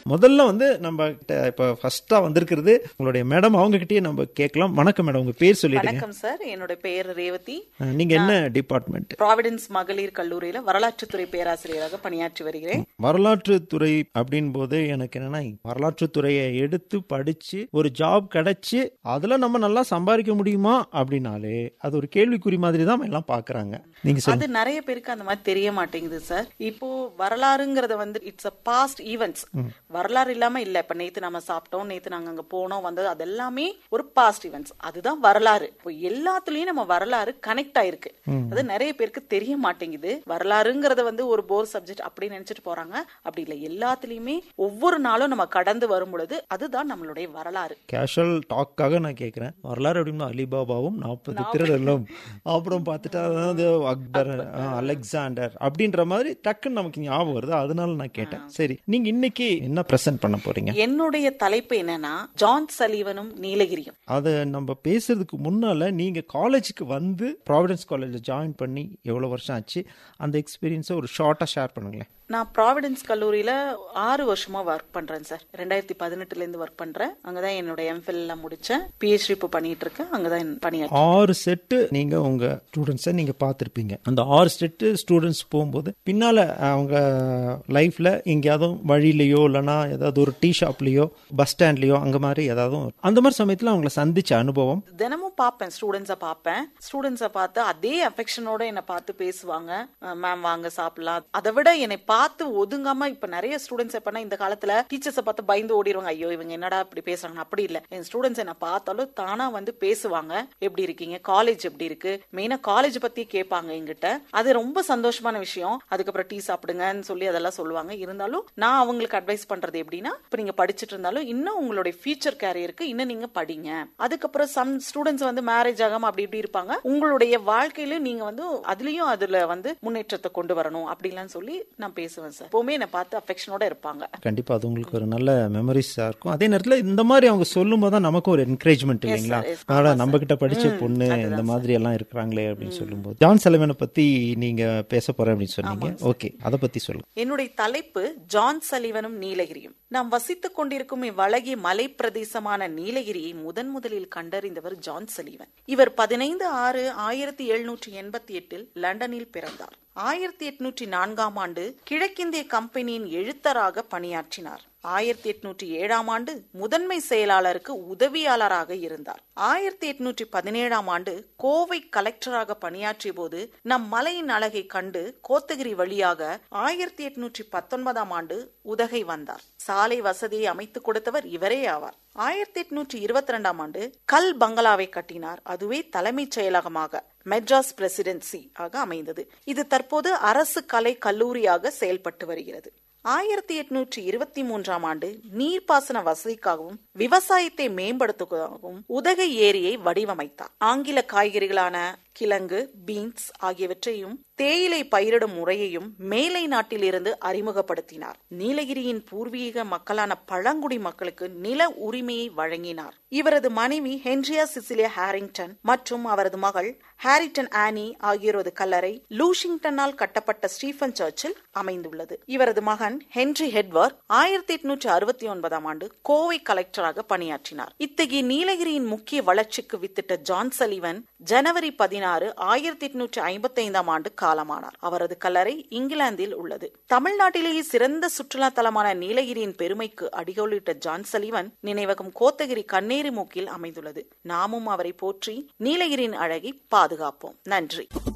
முதல்ல வந்து நம்ம கிட்ட இப்ப ஃபர்ஸ்டா வந்திருக்கிறது உங்களுடைய மேடம் அவங்க கிட்டயே நம்ம கேட்கலாம் வணக்கம் மேடம் உங்க பேர் சொல்லிடுங்க வணக்கம் சார் என்னோட பெயர் ரேவதி அஹ், நீங்க என்ன டிபார்ட்மெண்ட் ப்ராவிடன்ஸ் மகளிர் கல்லூரியில வரலாற்றுத்துறை பேராசிரியராக பணியாற்றி வருகிறேன் வரலாற்று துறை அப்படின் போது எனக்கு என்னன்னா வரலாற்று துறையை எடுத்து படிச்சு ஒரு ஜாப் கிடைச்சு அதுல நம்ம நல்லா சம்பாதிக்க முடியுமா அப்படின்னாலே அது ஒரு கேள்விக்குறி மாதிரி தான் எல்லாம் பாக்குறாங்க நீங்க சொல்லுங்க அது நிறைய பேருக்கு அந்த மாதிரி தெரிய மாட்டேங்குது சார் இப்போ வரலாறுங்கிறத வந்து இட்ஸ் அ பாஸ்ட் ஈவெண்ட்ஸ் வரலாறு இல்லாம இல்ல இப்ப நேத்து நம்ம சாப்பிட்டோம் நேத்து நாங்க அங்க போனோம் வந்தது அது எல்லாமே ஒரு பாஸ்ட் ஈவெண்ட்ஸ் அதுதான் வரலாறு இப்போ எல்லாத்துலயும் நம்ம வரலாறு கனெக்ட் ஆயிருக்கு அது நிறைய பேருக்கு தெரிய மாட்டேங்குது வரலாறுங்கிறத வந்து ஒரு போர் சப்ஜெக்ட் அப்படி நினைச்சிட்டு போறாங்க அப்படி இல்ல எல்லாத்துலயுமே ஒவ்வொரு நாளும் நம்ம கடந்து வரும் பொழுது அதுதான் நம்மளுடைய வரலாறு கேஷுவல் டாக்காக நான் கேட்குறேன் வரலாறு அப்படின்னா அலிபாபாவும் நாற்பது திருடர்களும் அப்புறம் பார்த்துட்டு அதாவது அக்பர் அஹ், அலெக்சாண்டர் அப்படின்ற மாதிரி டக்குன்னு நமக்கு ஞாபகம் வருது அதனால நான் கேட்டேன் சரி நீங்க இன்னைக்கு என்ன பிரசன்ட் பண்ண போறீங்க என்னுடைய தலைப்பு என்னன்னா ஜான் சலீவனும் நீலகிரியும் அதை நம்ம பேசுறதுக்கு முன்னால நீங்க காலேஜுக்கு வந்து ப்ராவிடன்ஸ் காலேஜில் ஜாயின் பண்ணி எவ்வளவு வருஷம் ஆச்சு அந்த எக்ஸ்பீரியன்ஸை ஒரு ஷார்ட்டா ஷேர் பண்ணுங்களேன் நான் ப்ராவிடன்ஸ் கல்லூரியில ஆறு வருஷமா ஒர்க் பண்றேன் சார் ரெண்டாயிரத்தி பதினெட்டுல இருந்து ஒர்க் பண்றேன் அங்கதான் என்னோட எம்ஃபில் எல்லாம் முடிச்சேன் பிஹெச்டி இப்போ பண்ணிட்டு இருக்கேன் அங்கதான் என் பணியாற்றி ஆறு செட்டு நீங்க உங்க ஸ்டூடெண்ட்ஸை நீங்க பார்த்துருப்பீங்க அந்த ஆறு செட்டு ஸ்டூடெண்ட்ஸ் போகும்போது பின்னால அவங்க லைஃப்ல எங்கேயாவது வழியிலையோ இல்லைன்னா ஏதாவது ஒரு டீ ஷாப்லயோ பஸ் ஸ்டாண்ட்லயோ அங்க மாதிரி ஏதாவது அந்த மாதிரி சமயத்துல அவங்கள சந்திச்ச அனுபவம் தினமும் பார்ப்பேன் ஸ்டூடெண்ட்ஸை பார்ப்பேன் ஸ்டூடெண்ட்ஸை பார்த்து அதே அஃபெக்ஷனோட என்னை பார்த்து பேசுவாங்க மேம் வாங்க சாப்பிடலாம் அதை விட என்னை பார்த்து ஒதுங்காம இப்ப நிறைய ஸ்டூடெண்ட்ஸ் எப்பனா இந்த காலத்துல டீச்சர்ஸை பார்த்து பயந்து ஓடிடுவாங்க ஐயோ இவங்க என்னடா இப்படி பேசுறாங்க அப்படி இல்ல என் ஸ்டூடெண்ட்ஸ் என்ன பார்த்தாலும் தானா வந்து பேசுவாங்க எப்படி இருக்கீங்க காலேஜ் எப்படி இருக்கு மெயினா காலேஜ் பத்தி கேட்பாங்க எங்கிட்ட அது ரொம்ப சந்தோஷமான விஷயம் அதுக்கப்புறம் டீ சாப்பிடுங்கன்னு சொல்லி அதெல்லாம் சொல்லுவாங்க இருந்தாலும் நான் அவங்களுக்கு அட்வைஸ் பண்றது எப்படின்னா இப்ப நீங்க படிச்சிட்டு இருந்தாலும் இன்னும் உங்களுடைய ஃபியூச்சர் கேரியருக்கு இன்னும் நீங்க படிங்க அதுக்கப்புறம் சம் ஸ்டூடெண்ட்ஸ் வந்து மேரேஜ் ஆகாம அப்படி இப்படி இருப்பாங்க உங்களுடைய வாழ்க்கையில நீங்க வந்து அதுலயும் அதுல வந்து முன்னேற்றத்தை கொண்டு வரணும் அப்படிலாம் சொல்லி நான் பேசுவேன் சார் எப்பவுமே என்னை பார்த்து அஃபெக்ஷனோட இருப்பாங்க கண்டிப்பா அது உங்களுக்கு ஒரு நல்ல மெமரிஸா இருக்கும் அதே நேரத்துல இந்த மாதிரி அவங்க சொல்லும் போது தான் நமக்கும் ஒரு என்கரேஜ்மெண்ட் இல்லைங்களா sir, yes, ஆனா நம்ம கிட்ட படிச்ச பொண்ணு இந்த மாதிரி எல்லாம் இருக்கிறாங்களே அப்படின்னு சொல்லும்போது ஜான் செலவனை பத்தி நீங்க பேச போறேன் அப்படின்னு சொன்னீங்க ஓகே அதை பத்தி சொல்லுங்க என்னுடைய தலைப்பு ஜான் சலிவனும் நீலகிரியும் நாம் வசித்துக் கொண்டிருக்கும் இவ்வழகிய மலை பிரதேசமான நீலகிரியை முதன் முதலில் கண்டறிந்தவர் ஜான் சலிவன் இவர் பதினைந்து ஆறு ஆயிரத்தி எழுநூற்றி எண்பத்தி எட்டில் லண்டனில் பிறந்தார் ஆயிரத்தி எட்நூற்றி நான்காம் ஆண்டு கிழக்கிந்திய கம்பெனியின் எழுத்தராக பணியாற்றினார் ஆயிரத்தி எட்நூற்றி ஏழாம் ஆண்டு முதன்மை செயலாளருக்கு உதவியாளராக இருந்தார் ஆயிரத்தி எட்நூற்றி பதினேழாம் ஆண்டு கோவை கலெக்டராக பணியாற்றிய போது நம் மலையின் அழகை கண்டு கோத்தகிரி வழியாக ஆயிரத்தி எட்நூற்றி பத்தொன்பதாம் ஆண்டு உதகை வந்தார் சாலை வசதியை அமைத்துக் கொடுத்தவர் இவரே ஆவார் ஆயிரத்தி எட்நூற்றி இருபத்தி ரெண்டாம் ஆண்டு கல் பங்களாவை கட்டினார் அதுவே தலைமைச் செயலகமாக மெட்ராஸ் பிரசிடென்சி ஆக அமைந்தது இது தற்போது அரசு கலை கல்லூரியாக செயல்பட்டு வருகிறது ஆயிரத்தி எட்நூற்றி இருபத்தி மூன்றாம் ஆண்டு நீர்ப்பாசன வசதிக்காகவும் விவசாயத்தை மேம்படுத்துவதாகவும் உதகை ஏரியை வடிவமைத்தார் ஆங்கில காய்கறிகளான கிழங்கு பீன்ஸ் ஆகியவற்றையும் தேயிலை பயிரிடும் முறையையும் மேலை நாட்டிலிருந்து அறிமுகப்படுத்தினார் நீலகிரியின் பூர்வீக மக்களான பழங்குடி மக்களுக்கு நில உரிமையை வழங்கினார் இவரது மனைவி ஹென்ரியா சிசிலியா ஹாரிங்டன் மற்றும் அவரது மகள் ஹாரிட்டன் ஆனி ஆகியோரது கல்லறை லூஷிங்டனால் கட்டப்பட்ட ஸ்டீஃபன் சர்ச்சில் அமைந்துள்ளது இவரது மகன் ஹென்றி ஹெட்வர்ட் ஆயிரத்தி எட்நூற்றி அறுபத்தி ஒன்பதாம் ஆண்டு கோவை கலெக்டராக பணியாற்றினார் இத்தகைய நீலகிரியின் முக்கிய வளர்ச்சிக்கு வித்திட்ட ஜான் சலிவன் ஜனவரி பதினாறு ஆயிரத்தி எட்நூற்றி ஐம்பத்தி ஐந்தாம் ஆண்டு காலமானார் அவரது கல்லறை இங்கிலாந்தில் உள்ளது தமிழ்நாட்டிலேயே சிறந்த சுற்றுலா தலமான நீலகிரியின் பெருமைக்கு அடிகோலிட்ட ஜான் சலிவன் நினைவகம் கோத்தகிரி கண்ணேரி மூக்கில் அமைந்துள்ளது நாமும் அவரை போற்றி நீலகிரியின் அழகை பாதுகாப்போம் நன்றி